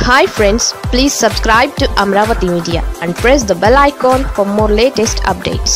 hi friends please subscribe to Amaravati Media and press the bell icon for more latest updates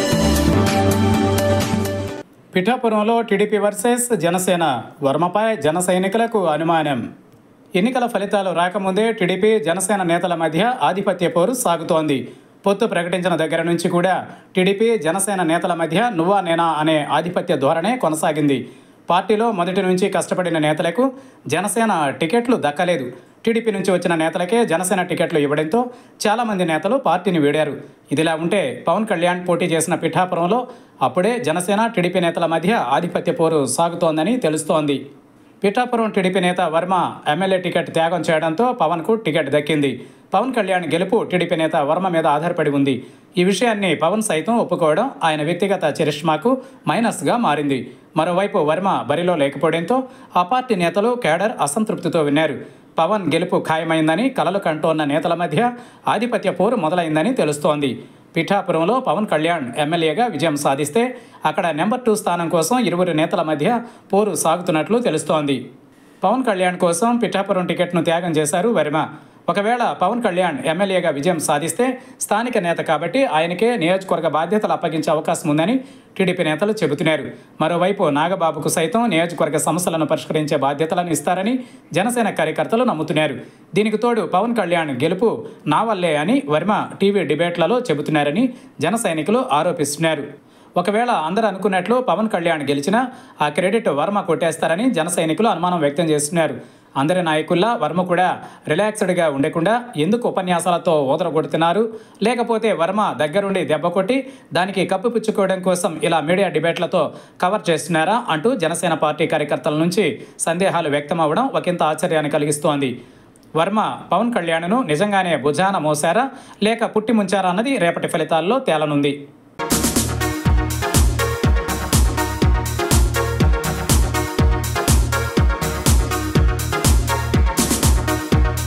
పిఠాపురంలో TDP versus Janasena వర్మపై జన సైనికులకు అనుమానం ఎన్నికల ఫలితాలు రాకముందే టీడీపీ జనసేన నేతల మధ్య ఆధిపత్య పోరు సాగుతోంది పొత్తు ప్రకటించిన దగ్గర నుంచి కూడా టీడీపీ జనసేన నేతల మధ్య నువ్వా నేనా అనే ఆధిపత్య ధోరణే కొనసాగింది పార్టీలో మొదటి నుంచి కష్టపడిన నేతలకు జనసేన టికెట్లు దక్కలేదు టీడీపీ నుంచి వచ్చిన నేతలకే జనసేన టికెట్లు ఇవ్వడంతో చాలామంది నేతలు పార్టీని వీడారు ఇదిలా ఉంటే పవన్ కళ్యాణ్ పోటీ చేసిన పిఠాపురంలో అప్పుడే జనసేన టీడీపీ నేతల మధ్య ఆధిపత్య పోరు సాగుతోందని తెలుస్తోంది పిఠాపురం టీడీపీ నేత వర్మ ఎమ్మెల్యే టికెట్ త్యాగం చేయడంతో పవన్కు టికెట్ దక్కింది పవన్ కళ్యాణ్ గెలుపు టీడీపీ నేత వర్మ మీద ఆధారపడి ఉంది ఈ విషయాన్ని పవన్ సైతం ఒప్పుకోవడం ఆయన వ్యక్తిగత చరిష్మాకు మైనస్గా మారింది మరోవైపు వర్మ బరిలో లేకపోవడంతో ఆ పార్టీ నేతలు కేడర్ అసంతృప్తితో విన్నారు పవన్ గెలుపు ఖాయమైందని కలలు కంటోన్న నేతల మధ్య ఆధిపత్య పోరు మొదలైందని తెలుస్తోంది పిఠాపురంలో పవన్ కళ్యాణ్ ఎమ్మెల్యేగా విజయం సాధిస్తే అక్కడ నెంబర్ టూ స్థానం కోసం ఇరువురు నేతల మధ్య పోరు సాగుతున్నట్లు తెలుస్తోంది పవన్ కళ్యాణ్ కోసం పిఠాపురం టికెట్ను త్యాగం చేశారు వర్మ ఒకవేళ పవన్ కళ్యాణ్ ఎమ్మెల్యేగా విజయం సాధిస్తే స్థానిక నేత కాబట్టి ఆయనకే నియోజకవర్గ బాధ్యతలు అప్పగించే అవకాశం ఉందని టీడీపీ నేతలు చెబుతున్నారు మరోవైపు నాగబాబుకు సైతం నియోజకవర్గ సమస్యలను పరిష్కరించే బాధ్యతలను ఇస్తారని జనసేన కార్యకర్తలు నమ్ముతున్నారు దీనికి తోడు పవన్ కళ్యాణ్ గెలుపు నా వల్లే అని వర్మ టీవీ డిబేట్లలో చెబుతున్నారని జన సైనికులు ఆరోపిస్తున్నారు ఒకవేళ అందరూ అనుకున్నట్లు పవన్ కళ్యాణ్ గెలిచినా ఆ క్రెడిట్ వర్మ కొట్టేస్తారని జన సైనికులు అనుమానం వ్యక్తం చేస్తున్నారు అందరి నాయకుల్లా వర్మ కూడా రిలాక్స్డ్గా ఉండకుండా ఎందుకు ఉపన్యాసాలతో ఊదరగొడుతున్నారు లేకపోతే వర్మ దగ్గరుండి దెబ్బ కొట్టి దానికి కప్పిపుచ్చుకోవడం కోసం ఇలా మీడియా డిబేట్లతో కవర్ చేస్తున్నారా అంటూ జనసేన పార్టీ కార్యకర్తల నుంచి సందేహాలు వ్యక్తమవడం ఒకంత ఆశ్చర్యాన్ని కలిగిస్తోంది వర్మ పవన్ కళ్యాణ్ను నిజంగానే భుజాన మోసారా లేక పుట్టి ముంచారా అన్నది రేపటి ఫలితాల్లో తేలనుంది